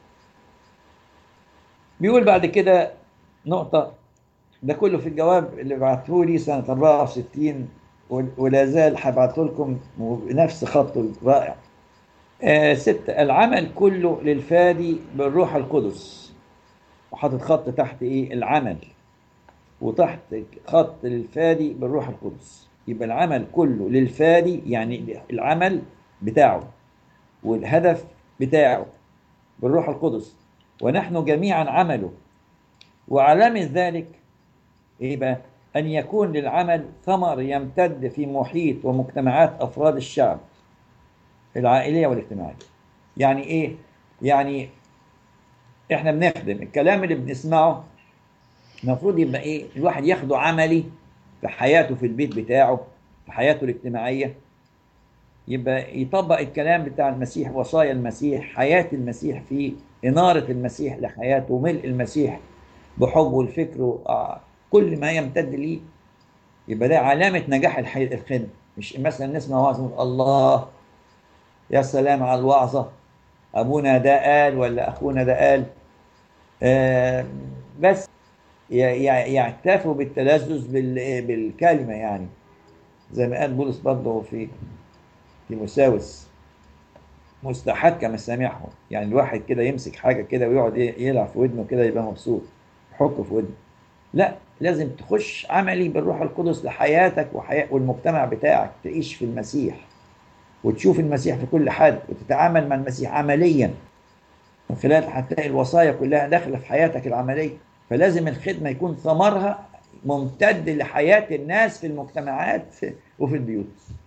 بيقول بعد كده نقطة ده كله في الجواب اللي بعته لي سنة 64 ولا زال هبعته لكم بنفس خطه الرائع. آه ستة العمل كله للفادي بالروح القدس وحاطط خط تحت ايه العمل وتحت خط للفادي بالروح القدس يبقى العمل كله للفادي يعني العمل بتاعه والهدف بتاعه بالروح القدس ونحن جميعا عمله وعلامة ذلك إيه بقى؟ أن يكون للعمل ثمر يمتد في محيط ومجتمعات أفراد الشعب العائلية والاجتماعية يعني إيه؟ يعني إحنا بنخدم الكلام اللي بنسمعه المفروض يبقى إيه؟ الواحد ياخده عملي في حياته في البيت بتاعه في حياته الاجتماعية يبقى يطبق الكلام بتاع المسيح وصايا المسيح حياة المسيح في إنارة المسيح لحياته ملء المسيح بحبه الفكر كل ما يمتد ليه يبقى ده علامة نجاح الخدمة مش مثلا نسمع وعظة الله يا سلام على الوعظة أبونا ده قال ولا أخونا ده قال آه بس يعتفوا بالتلذذ بالكلمة يعني زي ما قال بولس برضه في في مساوس مستحق مسامعه يعني الواحد كده يمسك حاجه كده ويقعد يلعب في ودنه كده يبقى مبسوط يحك في ودنه لا لازم تخش عملي بالروح القدس لحياتك وحياة والمجتمع بتاعك تعيش في المسيح وتشوف المسيح في كل حد وتتعامل مع المسيح عمليا من خلال هتلاقي الوصايا كلها داخله في حياتك العمليه فلازم الخدمه يكون ثمرها ممتد لحياه الناس في المجتمعات وفي البيوت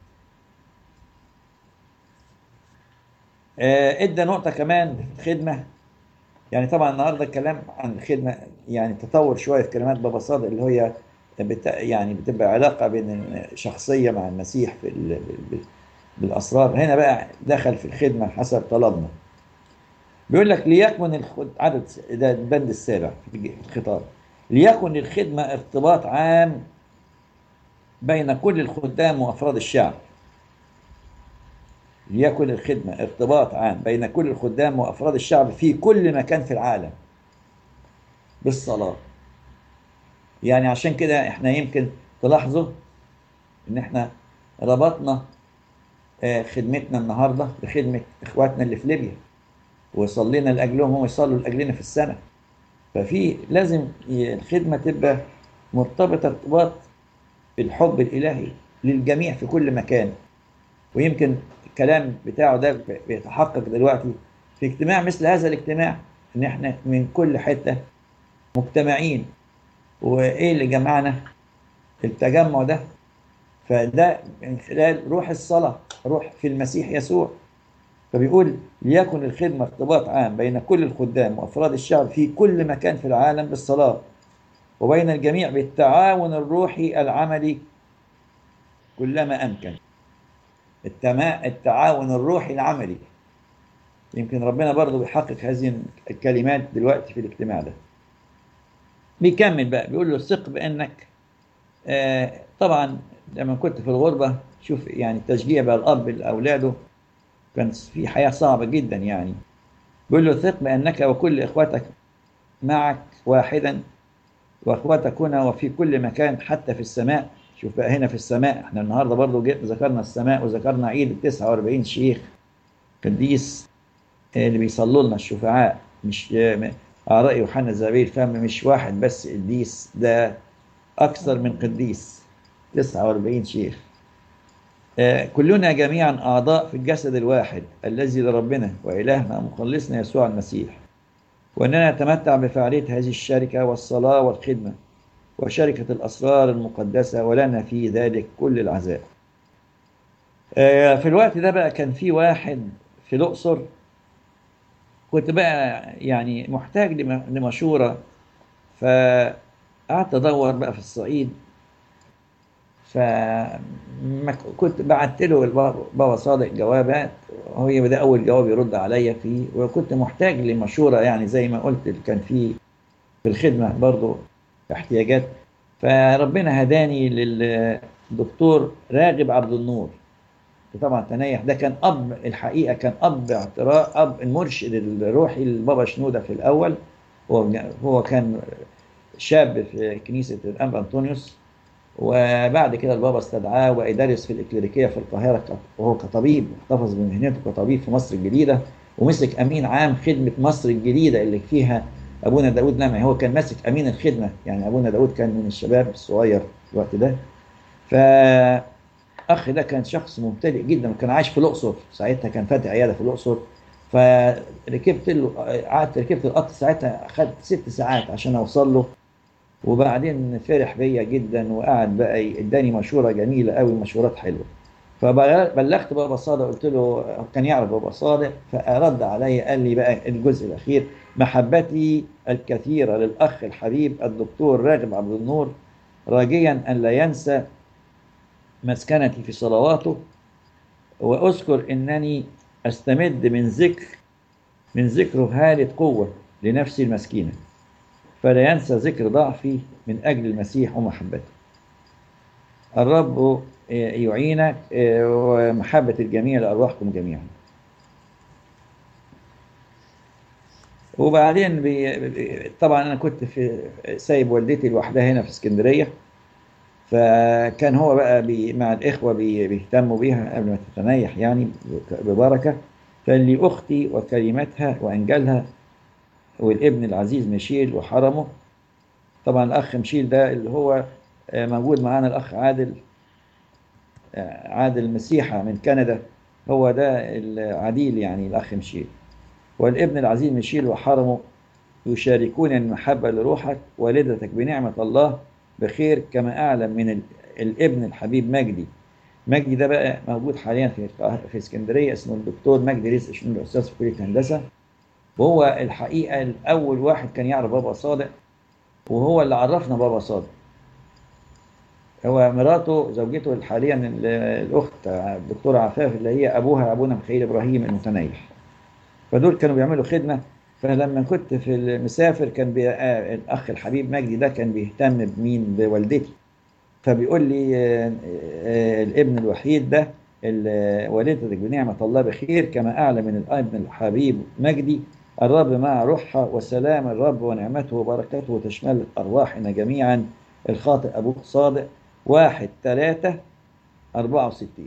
ادى نقطه كمان في الخدمه يعني طبعا النهارده الكلام عن الخدمه يعني تطور شويه في كلمات بابا صادق اللي هي بت يعني بتبقى علاقه بين شخصيه مع المسيح في ال... بالاسرار هنا بقى دخل في الخدمه حسب طلبنا بيقول لك ليكن الخد... عدد ده البند السابع في الخطاب ليكن الخدمه ارتباط عام بين كل الخدام وافراد الشعب ليكن الخدمة ارتباط عام بين كل الخدام وأفراد الشعب في كل مكان في العالم بالصلاة يعني عشان كده احنا يمكن تلاحظوا ان احنا ربطنا خدمتنا النهاردة بخدمة اخواتنا اللي في ليبيا وصلينا لأجلهم هم يصلوا لأجلنا في السنة ففي لازم الخدمة تبقى مرتبطة ارتباط بالحب الإلهي للجميع في كل مكان ويمكن الكلام بتاعه ده بيتحقق دلوقتي في اجتماع مثل هذا الاجتماع ان احنا من كل حته مجتمعين وايه اللي جمعنا التجمع ده فده من خلال روح الصلاه روح في المسيح يسوع فبيقول ليكن الخدمه ارتباط عام بين كل الخدام وافراد الشعب في كل مكان في العالم بالصلاه وبين الجميع بالتعاون الروحي العملي كلما امكن التعاون الروحي العملي يمكن ربنا برضه بيحقق هذه الكلمات دلوقتي في الاجتماع ده بيكمل بقى بيقول له ثق بانك آه طبعا لما كنت في الغربه شوف يعني التشجيع بقى الأب لأولاده كان في حياة صعبة جدا يعني بيقول له ثق بأنك وكل إخوتك معك واحدا وإخوتك هنا وفي كل مكان حتى في السماء شوف بقى هنا في السماء احنا النهارده برضو جيت ذكرنا السماء وذكرنا عيد ال 49 شيخ قديس اللي بيصلوا لنا الشفعاء مش آراء يوحنا الزبير فهم مش واحد بس قديس ده أكثر من قديس 49 شيخ آه، كلنا جميعا أعضاء في الجسد الواحد الذي لربنا وإلهنا مخلصنا يسوع المسيح وأننا نتمتع بفعالية هذه الشركة والصلاة والخدمة وشركة الأسرار المقدسة ولنا في ذلك كل العزاء آه، في الوقت ده بقى كان في واحد في الأقصر كنت بقى يعني محتاج لم- لمشورة فقعدت أدور بقى في الصعيد فما كنت بعت له البابا- بابا صادق جوابات هو ده أول جواب يرد عليا فيه وكنت محتاج لمشورة يعني زي ما قلت كان في في الخدمة برضو احتياجات فربنا هداني للدكتور راغب عبد النور طبعا تنيح ده كان اب الحقيقه كان اب اعتراف اب المرشد الروحي لبابا شنوده في الاول هو هو كان شاب في كنيسه الانبا انطونيوس وبعد كده البابا استدعاه ويدرس في الاكليريكيه في القاهره ك- وهو كطبيب احتفظ بمهنته كطبيب في مصر الجديده ومسك امين عام خدمه مصر الجديده اللي فيها ابونا داود نمعي هو كان ماسك امين الخدمه يعني ابونا داود كان من الشباب الصغير في الوقت ده فاخ ده كان شخص مبتدئ جدا وكان عايش في الاقصر ساعتها كان فاتح عياده في الاقصر فركبت له قعدت ركبت القطر ساعتها خدت ست ساعات عشان اوصل له وبعدين فرح بيا جدا وقعد بقى اداني مشوره جميله قوي مشورات حلوه فبلغت بابا صادق قلت له كان يعرف بابا صادق فرد عليا قال لي بقى الجزء الاخير محبتي الكثيره للاخ الحبيب الدكتور راغب عبد النور راجيا ان لا ينسى مسكنتي في صلواته واذكر انني استمد من ذكر من ذكره هالة قوه لنفسي المسكينه فلا ينسى ذكر ضعفي من اجل المسيح ومحبته الرب يعينك ومحبة الجميع لأرواحكم جميعا وبعدين بي بي- طبعا أنا كنت في سايب والدتي لوحدها هنا في اسكندرية فكان هو بقى بي مع الإخوة بي بيهتموا بيها قبل ما تتنيح يعني ببركة فاللي أختي وكلمتها وأنجلها والابن العزيز ميشيل وحرمه طبعا الأخ ميشيل ده اللي هو آه، موجود معانا الأخ عادل آه، عادل مسيحة من كندا هو ده العديل يعني الأخ مشيل والابن العزيز مشيل وحرمه يشاركون المحبة لروحك والدتك بنعمة الله بخير كما أعلم من ال- الابن الحبيب مجدي مجدي ده بقى موجود حاليا في القاهرة- في اسكندرية اسمه الدكتور مجدي رزق شنو أستاذ في كلية الهندسة وهو الحقيقة الأول واحد كان يعرف بابا صادق وهو اللي عرفنا بابا صادق هو مراته زوجته حاليا ال- الاخت الدكتوره عفاف اللي هي ابوها ابونا ميخائيل ابراهيم المتنيح فدول كانوا بيعملوا خدمه فلما كنت في المسافر كان بي... آه، الاخ الحبيب مجدي ده كان بيهتم بمين بوالدتي فبيقول لي آه، آه، الابن الوحيد ده ال- والدتك بنعمه الله بخير كما اعلم من الابن الحبيب مجدي الرب مع روحها وسلام الرب ونعمته وبركاته تشمل ارواحنا جميعا الخاطئ ابوك صادق واحد ثلاثة أربعة وستين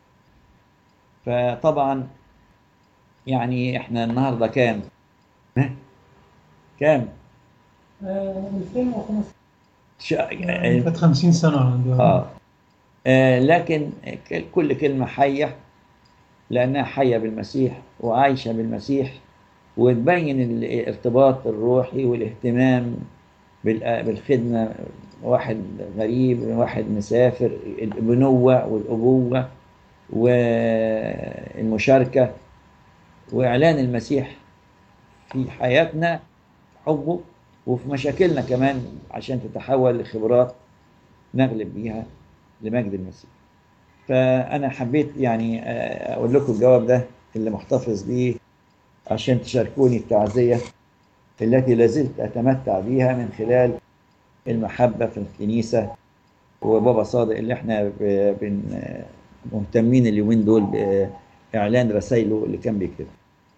فطبعا يعني احنا النهاردة كام ها؟ كام آه، 2015 شا... فات 50 سنة عند آه. آه لكن ك- كل كلمة حية لأنها حية بالمسيح وعايشة بالمسيح وتبين الارتباط الروحي والاهتمام بال- بالخدمة واحد غريب واحد مسافر البنوة والأبوة والمشاركة وإعلان المسيح في حياتنا حبه وفي مشاكلنا كمان عشان تتحول لخبرات نغلب بيها لمجد المسيح فأنا حبيت يعني آه، أقول لكم الجواب ده اللي محتفظ بيه عشان تشاركوني التعزية التي لازلت أتمتع بيها من خلال المحبة في الكنيسة وبابا صادق اللي احنا ب- بن مهتمين اليومين دول بإعلان رسائله اللي كان بيكتبها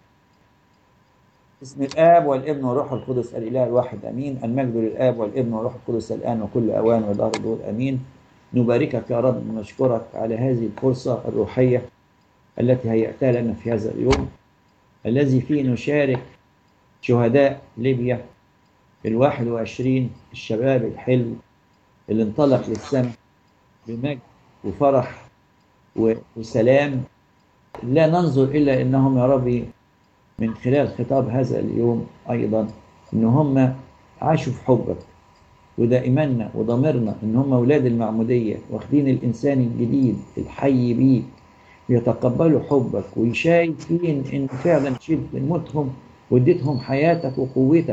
بسم الآب والابن والروح القدس الإله الواحد أمين المجد للآب والابن والروح القدس الآن وكل أوان ودهر دول أمين نباركك يا رب ونشكرك على هذه الفرصة الروحية التي هيأتها لنا في هذا اليوم الذي فيه نشارك شهداء ليبيا الواحد وعشرين الشباب الحلو اللي انطلق للسماء بمجد وفرح وسلام لا ننظر إلا أنهم يا ربي من خلال خطاب هذا اليوم أيضا أن هم عاشوا في حبك وده إيماننا وضميرنا أن هم أولاد المعمودية واخدين الإنسان الجديد الحي بيك يتقبلوا حبك وشايفين أن فعلا شلت موتهم واديتهم حياتك وقوتك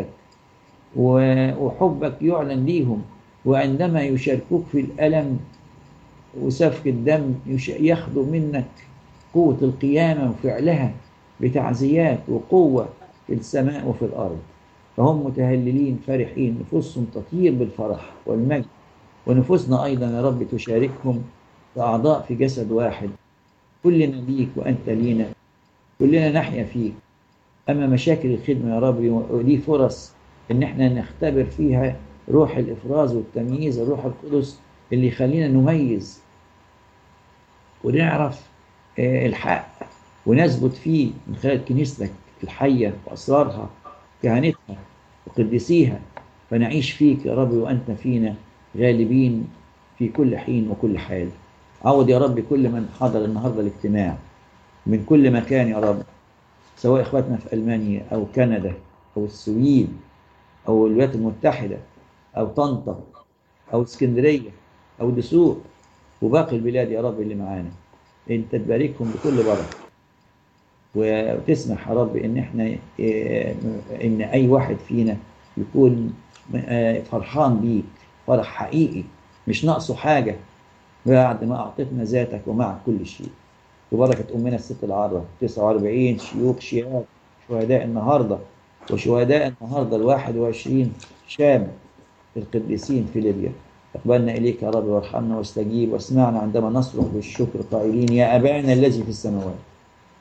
وحبك يعلن ليهم وعندما يشاركوك في الألم وسفك الدم ياخدوا منك قوة القيامة وفعلها بتعزيات وقوة في السماء وفي الأرض فهم متهللين فرحين نفوسهم تطير بالفرح والمجد ونفوسنا أيضا يا رب تشاركهم كأعضاء في جسد واحد كلنا ليك وأنت لينا كلنا نحيا فيك أما مشاكل الخدمة يا رب ودي فرص إن احنا نختبر فيها روح الإفراز والتمييز الروح القدس اللي يخلينا نميز ونعرف الحق ونثبت فيه من خلال كنيستك الحية وأسرارها كهنتها وقدسيها فنعيش فيك يا رب وأنت فينا غالبين في كل حين وكل حال عود يا رب كل من حضر النهاردة الاجتماع من كل مكان يا رب سواء إخواتنا في ألمانيا أو كندا أو السويد أو الولايات المتحدة أو طنطا أو اسكندرية أو دسوق وباقي البلاد يا رب اللي معانا انت تباركهم بكل بركه وتسمح يا رب ان احنا ان اي واحد فينا يكون فرحان بيك فرح حقيقي مش ناقصه حاجه بعد ما اعطيتنا ذاتك ومع كل شيء وبركه امنا الست العذراء 49 شيوخ شياب شهداء النهارده وشهداء النهارده ال 21 شاب القديسين في ليبيا اقبلنا اليك يا رب وارحمنا واستجيب واسمعنا عندما نصرخ بالشكر قائلين يا ابانا الذي في السماوات